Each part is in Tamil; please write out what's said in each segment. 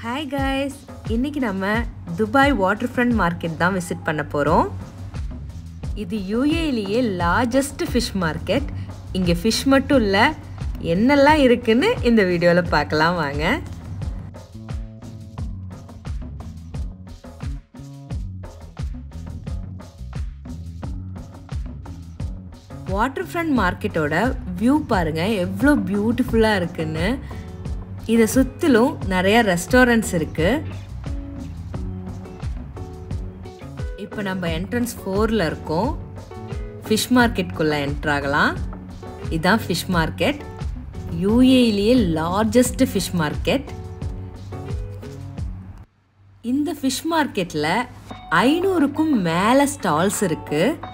ஹாய் காய்ஸ் இன்னைக்கு நம்ம துபாய் வாட்டர் ஃப்ரண்ட் மார்க்கெட் தான் விசிட் பண்ண போகிறோம் இது யூஏலேயே லார்ஜஸ்ட் ஃபிஷ் மார்க்கெட் இங்கே ஃபிஷ் மட்டும் இல்லை என்னெல்லாம் இருக்குன்னு இந்த வீடியோவில் பார்க்கலாம் வாங்க வாட்டர் ஃப்ரண்ட் மார்க்கெட்டோட வியூ பாருங்கள் எவ்வளோ பியூட்டிஃபுல்லாக இருக்குன்னு இதை சுற்றிலும் நிறையா ரெஸ்டாரண்ட்ஸ் இருக்குது இப்போ நம்ம என்ட்ரன்ஸ் ஃபோரில் இருக்கோம் ஃபிஷ் மார்க்கெட்குள்ளே என்ட்ராகலாம் இதுதான் ஃபிஷ் மார்க்கெட் யூஏலேயே லார்ஜஸ்ட் ஃபிஷ் மார்க்கெட் இந்த ஃபிஷ் மார்க்கெட்டில் ஐநூறுக்கும் மேலே ஸ்டால்ஸ் இருக்குது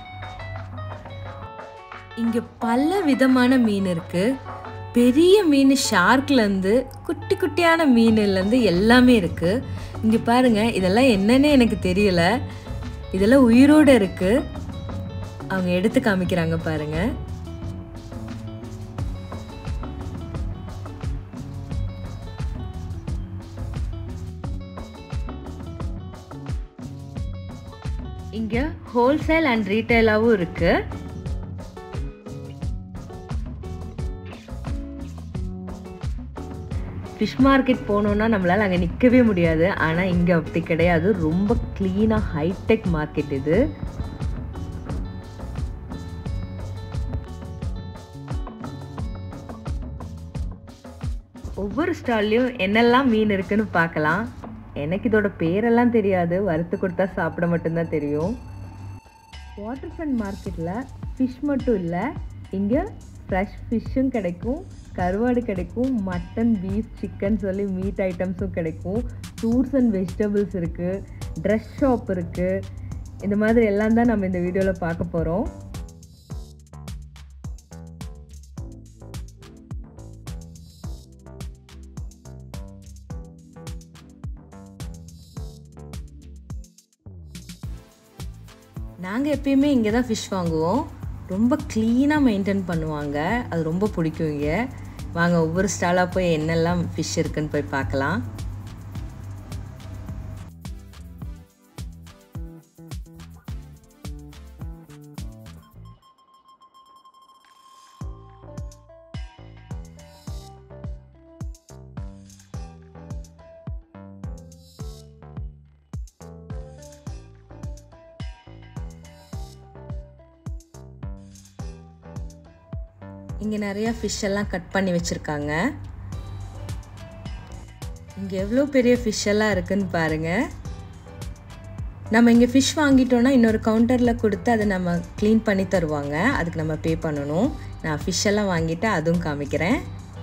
இங்கே பல விதமான மீன் இருக்குது பெரிய மீன் ஷார்க்லேருந்து குட்டி குட்டியான மீன்லேருந்து எல்லாமே இருக்குது இங்கே பாருங்கள் இதெல்லாம் என்னன்னே எனக்கு தெரியல இதெல்லாம் உயிரோடு இருக்குது அவங்க எடுத்து காமிக்கிறாங்க பாருங்க இங்கே ஹோல்சேல் அண்ட் ரீட்டைலாகவும் இருக்குது ஃபிஷ் மார்க்கெட் போனோன்னா நம்மளால் அங்கே நிற்கவே முடியாது ஆனால் இங்கே அப்படி கிடையாது ரொம்ப க்ளீனாக ஹைடெக் மார்க்கெட் இது ஒவ்வொரு ஸ்டால்லையும் என்னெல்லாம் மீன் இருக்குன்னு பார்க்கலாம் எனக்கு இதோட பேரெல்லாம் தெரியாது வறுத்து கொடுத்தா சாப்பிட மட்டும்தான் தெரியும் வாட்டர் ஃப்ரண்ட் மார்க்கெட்டில் ஃபிஷ் மட்டும் இல்லை இங்கே ஃப்ரெஷ் ஃபிஷ்ஷும் கிடைக்கும் கருவாடு கிடைக்கும் மட்டன் பீஃப் சிக்கன் சொல்லி மீட் ஐட்டம்ஸும் கிடைக்கும் ஃப்ரூட்ஸ் அண்ட் வெஜிடபிள்ஸ் இருக்குது ட்ரெஸ் ஷாப் இருக்குது இந்த மாதிரி எல்லாம் தான் நம்ம இந்த வீடியோவில் பார்க்க போகிறோம் நாங்கள் எப்பயுமே இங்கே தான் ஃபிஷ் வாங்குவோம் ரொம்ப க்ளீனாக மெயின்டைன் பண்ணுவாங்க அது ரொம்ப பிடிக்கும் இங்கே வாங்க ஒவ்வொரு ஸ்டாலாக போய் என்னெல்லாம் ஃபிஷ் இருக்குன்னு போய் பார்க்கலாம் இங்கே நிறையா ஃபிஷ் எல்லாம் கட் பண்ணி வச்சுருக்காங்க இங்கே எவ்வளோ பெரிய ஃபிஷ் எல்லாம் இருக்குன்னு பாருங்கள் நம்ம இங்கே ஃபிஷ் வாங்கிட்டோன்னா இன்னொரு கவுண்டரில் கொடுத்து அதை நம்ம க்ளீன் பண்ணி தருவாங்க அதுக்கு நம்ம பே பண்ணணும் நான் ஃபிஷ் எல்லாம் வாங்கிட்டு அதுவும் காமிக்கிறேன்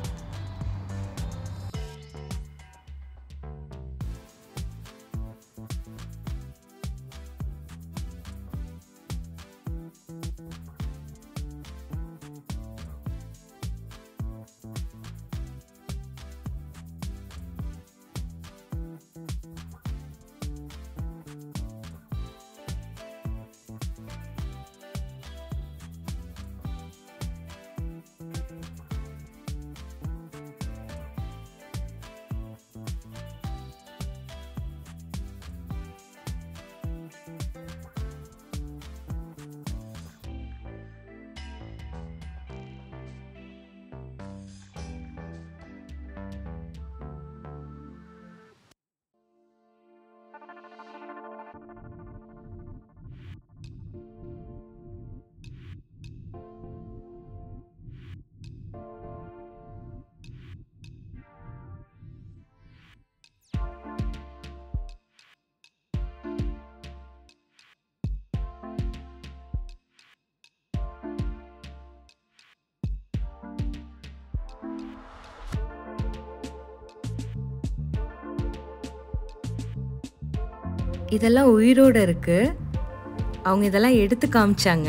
இதெல்லாம் உயிரோடு இருக்குது அவங்க இதெல்லாம் எடுத்து காமிச்சாங்க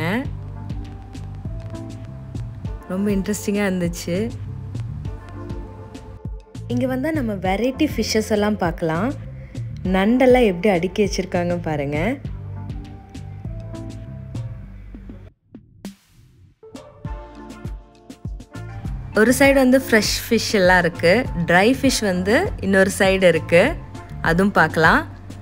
ரொம்ப இன்ட்ரெஸ்டிங்காக இருந்துச்சு இங்கே வந்தால் நம்ம வெரைட்டி ஃபிஷ்ஷஸ் எல்லாம் பார்க்கலாம் நண்டெல்லாம் எப்படி அடுக்கி வச்சுருக்காங்க பாருங்கள் ஒரு சைடு வந்து ஃப்ரெஷ் ஃபிஷ் எல்லாம் இருக்குது ட்ரை ஃபிஷ் வந்து இன்னொரு சைடு இருக்குது அதுவும் பார்க்கலாம்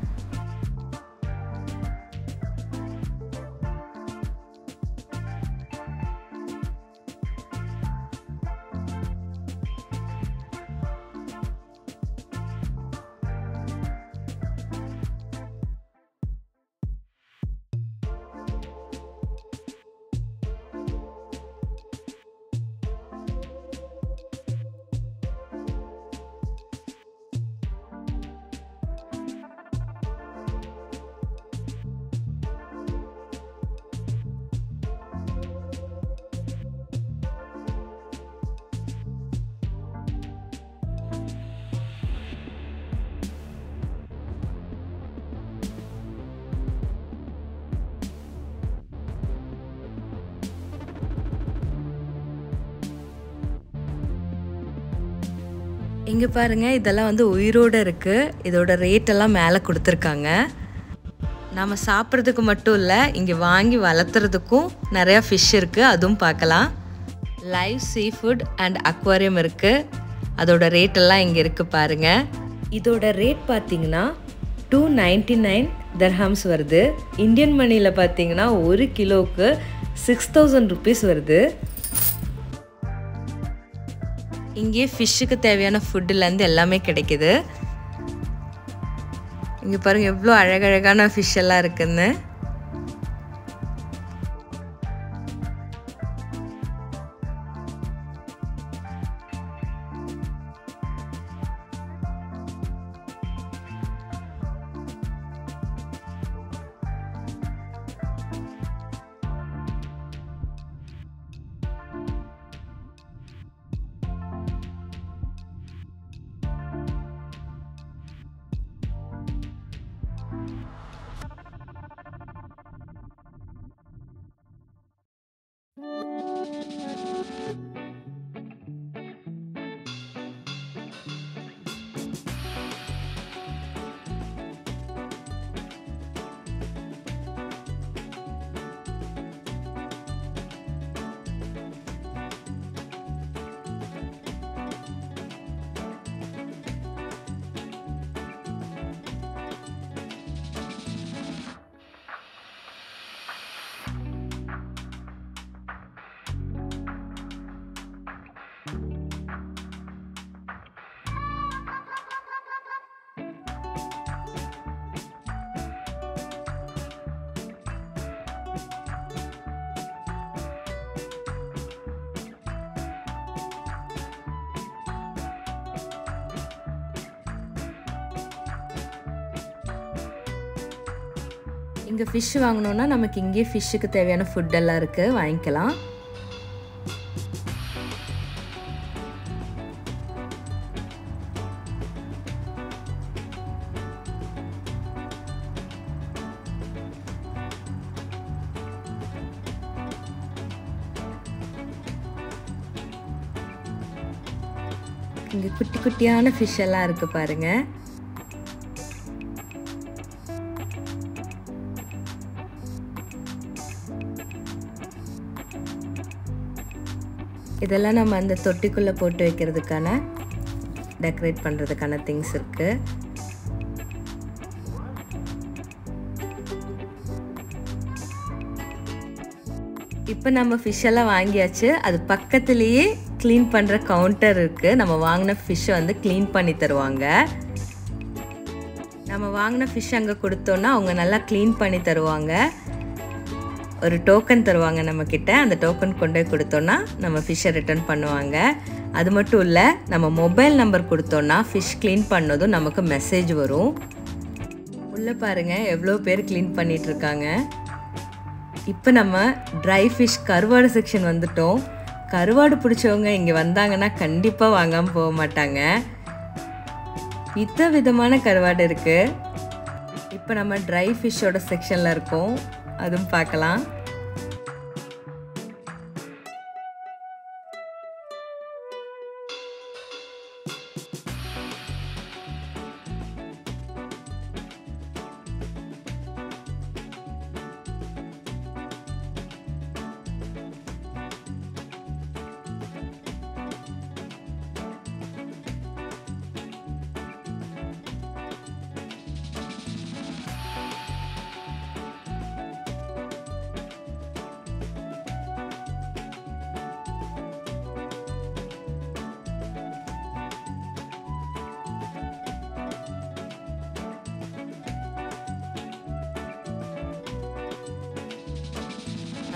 இங்கே பாருங்க இதெல்லாம் வந்து உயிரோடு இருக்குது இதோட ரேட் எல்லாம் மேலே கொடுத்துருக்காங்க நம்ம சாப்பிட்றதுக்கு மட்டும் இல்லை இங்கே வாங்கி வளர்த்துறதுக்கும் நிறையா ஃபிஷ் இருக்குது அதுவும் பார்க்கலாம் live seafood and aquarium இருக்குது அதோட ரேட் எல்லாம் இங்கே இருக்குது பாருங்கள் இதோட ரேட் பார்த்தீங்கன்னா டூ நைன்டி நைன் தர்ஹாம்ஸ் வருது இந்தியன் மணியில் பார்த்தீங்கன்னா ஒரு கிலோவுக்கு சிக்ஸ் தௌசண்ட் ருபீஸ் வருது இங்கே ஃபிஷ்ஷுக்கு தேவையான ஃபுட்டுலேருந்து எல்லாமே கிடைக்குது இங்கே பாருங்கள் எவ்வளோ அழகழகான ஃபிஷ் எல்லாம் இருக்குன்னு இங்கே ஃபிஷ் வாங்கினோன்னா நமக்கு இங்கேயே ஃபிஷ்ஷுக்கு தேவையான ஃபுட்டெல்லாம் இருக்குது வாங்கிக்கலாம் இங்கே குட்டி குட்டியான ஃபிஷ் எல்லாம் இருக்குது பாருங்கள் இதெல்லாம் நம்ம அந்த தொட்டிக்குள்ளே போட்டு வைக்கிறதுக்கான டெக்கரேட் பண்ணுறதுக்கான திங்ஸ் இருக்குது இப்போ நம்ம ஃபிஷ் எல்லாம் வாங்கியாச்சு அது பக்கத்துலேயே க்ளீன் பண்ணுற கவுண்டர் இருக்குது நம்ம வாங்கின ஃபிஷ்ஷை வந்து க்ளீன் பண்ணி தருவாங்க நம்ம வாங்கின ஃபிஷ் அங்கே கொடுத்தோன்னா அவங்க நல்லா க்ளீன் பண்ணி தருவாங்க ஒரு டோக்கன் தருவாங்க நம்மக்கிட்ட அந்த டோக்கன் கொண்டு போய் கொடுத்தோன்னா நம்ம ஃபிஷ்ஷை ரிட்டர்ன் பண்ணுவாங்க அது மட்டும் இல்லை நம்ம மொபைல் நம்பர் கொடுத்தோன்னா ஃபிஷ் க்ளீன் பண்ணதும் நமக்கு மெசேஜ் வரும் உள்ளே பாருங்கள் எவ்வளோ பேர் க்ளீன் பண்ணிகிட்ருக்காங்க இப்போ நம்ம ட்ரை ஃபிஷ் கருவாடு செக்ஷன் வந்துட்டோம் கருவாடு பிடிச்சவங்க இங்கே வந்தாங்கன்னா கண்டிப்பாக வாங்காமல் போக மாட்டாங்க வித விதமான கருவாடு இருக்குது இப்போ நம்ம ட்ரை ஃபிஷ்ஷோட செக்ஷனில் இருக்கோம் அதுவும் பார்க்கலாம்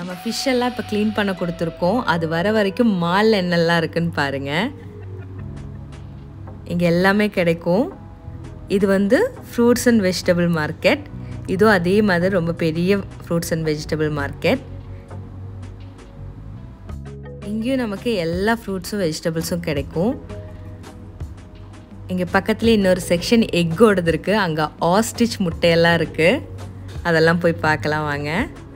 நம்ம ஃபிஷ் எல்லாம் இப்போ க்ளீன் பண்ண கொடுத்துருக்கோம் அது வர வரைக்கும் மாலில் என்னெல்லாம் இருக்குன்னு பாருங்கள் இங்கே எல்லாமே கிடைக்கும் இது வந்து ஃப்ரூட்ஸ் அண்ட் வெஜிடபிள் மார்க்கெட் இதுவும் அதே மாதிரி ரொம்ப பெரிய ஃப்ரூட்ஸ் அண்ட் வெஜிடபிள் மார்க்கெட் இங்கேயும் நமக்கு எல்லா ஃப்ரூட்ஸும் வெஜிடபிள்ஸும் கிடைக்கும் இங்கே பக்கத்துலேயே இன்னொரு செக்ஷன் எக்கோடது இருக்குது அங்கே ஆஸ்டிச் முட்டையெல்லாம் இருக்குது அதெல்லாம் போய் பார்க்கலாம் வாங்க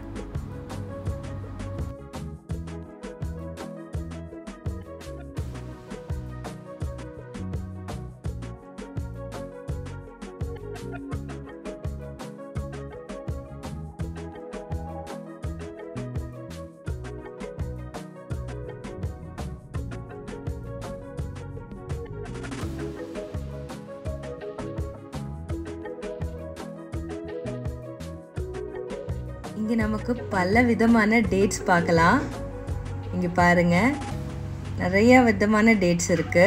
இங்கே நமக்கு பல விதமான டேட்ஸ் பார்க்கலாம் இங்கே பாருங்க நிறைய விதமான டேட்ஸ் இருக்கு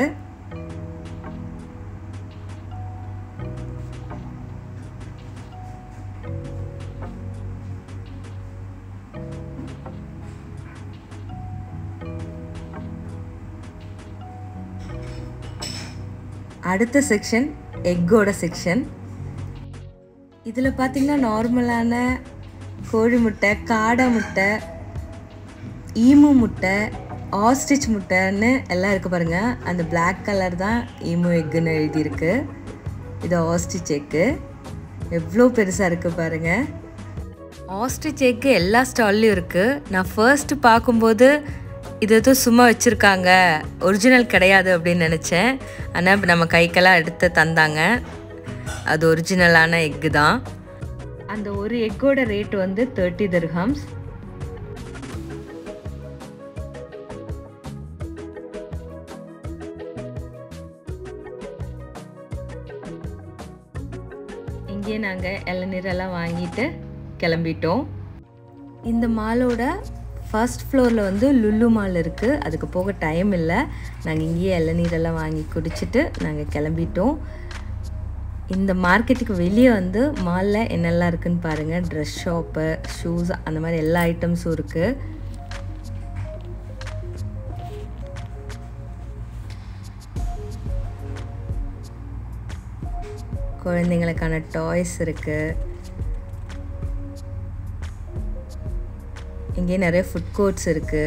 அடுத்த செக்ஷன் எக்கோட செக்ஷன் இதில் பார்த்தீங்கன்னா நார்மலான கோழி முட்டை காடை முட்டை ஈமு முட்டை ஆஸ்டிச் முட்டைன்னு எல்லாம் இருக்குது பாருங்கள் அந்த பிளாக் கலர் தான் ஈமு எக்குன்னு எழுதியிருக்கு இது ஆஸ்டிச் எக்கு எவ்வளோ பெருசாக இருக்குது பாருங்கள் ஆஸ்ட்ரிச் எக்கு எல்லா ஸ்டால்லையும் இருக்குது நான் ஃபர்ஸ்ட் பார்க்கும்போது இது எதுவும் சும்மா வச்சுருக்காங்க ஒரிஜினல் கிடையாது அப்படின்னு நினச்சேன் ஆனால் நம்ம கைக்கெல்லாம் எடுத்து தந்தாங்க அது ஒரிஜினலான எக்கு தான் அந்த ஒரு எக்கோட ரேட் வந்து தேர்ட்டி தர்ஹம்ஸ் இங்கே நாங்கள் இளநீரெல்லாம் வாங்கிட்டு கிளம்பிட்டோம் இந்த மாலோட ஃபர்ஸ்ட் ஃப்ளோரில் வந்து லுல்லு மால் இருக்குது அதுக்கு போக டைம் இல்லை நாங்கள் இங்கேயே இளநீரெல்லாம் வாங்கி குடிச்சிட்டு நாங்கள் கிளம்பிட்டோம் இந்த மார்க்கெட்டுக்கு வெளியே வந்து மாலில் என்னெல்லாம் இருக்குன்னு பாருங்கள் ட்ரெஸ் ஷாப்பு ஷூஸ் அந்த மாதிரி எல்லா ஐட்டம்ஸும் இருக்குது குழந்தைங்களுக்கான டாய்ஸ் இருக்குது இங்கே நிறைய ஃபுட் கோர்ட்ஸ் இருக்குது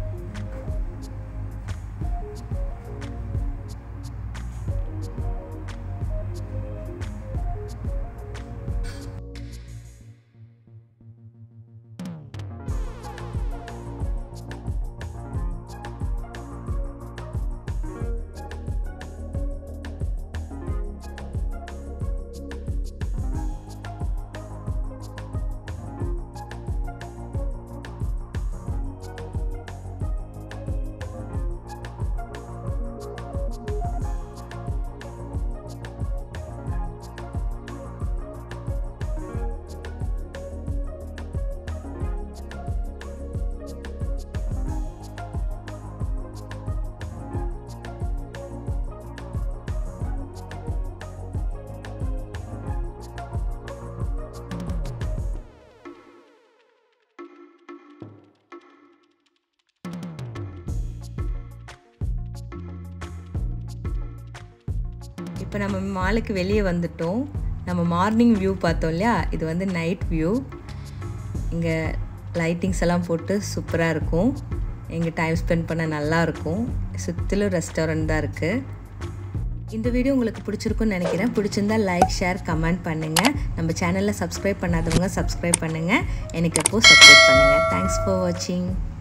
இப்போ நம்ம மாலுக்கு வெளியே வந்துட்டோம் நம்ம மார்னிங் வியூ பார்த்தோம் இல்லையா இது வந்து நைட் வியூ இங்கே லைட்டிங்ஸ் எல்லாம் போட்டு சூப்பராக இருக்கும் இங்கே டைம் ஸ்பெண்ட் பண்ண நல்லா இருக்கும் சுற்றிலும் ரெஸ்டாரண்ட் தான் இருக்குது இந்த வீடியோ உங்களுக்கு பிடிச்சிருக்குன்னு நினைக்கிறேன் பிடிச்சிருந்தா லைக் ஷேர் கமெண்ட் பண்ணுங்கள் நம்ம சேனலில் சப்ஸ்கிரைப் பண்ணாதவங்க சப்ஸ்கிரைப் பண்ணுங்கள் எனக்கு எப்போ சப்ஸ்கிரைப் பண்ணுங்கள் தேங்க்ஸ் ஃபார் வாட்சிங்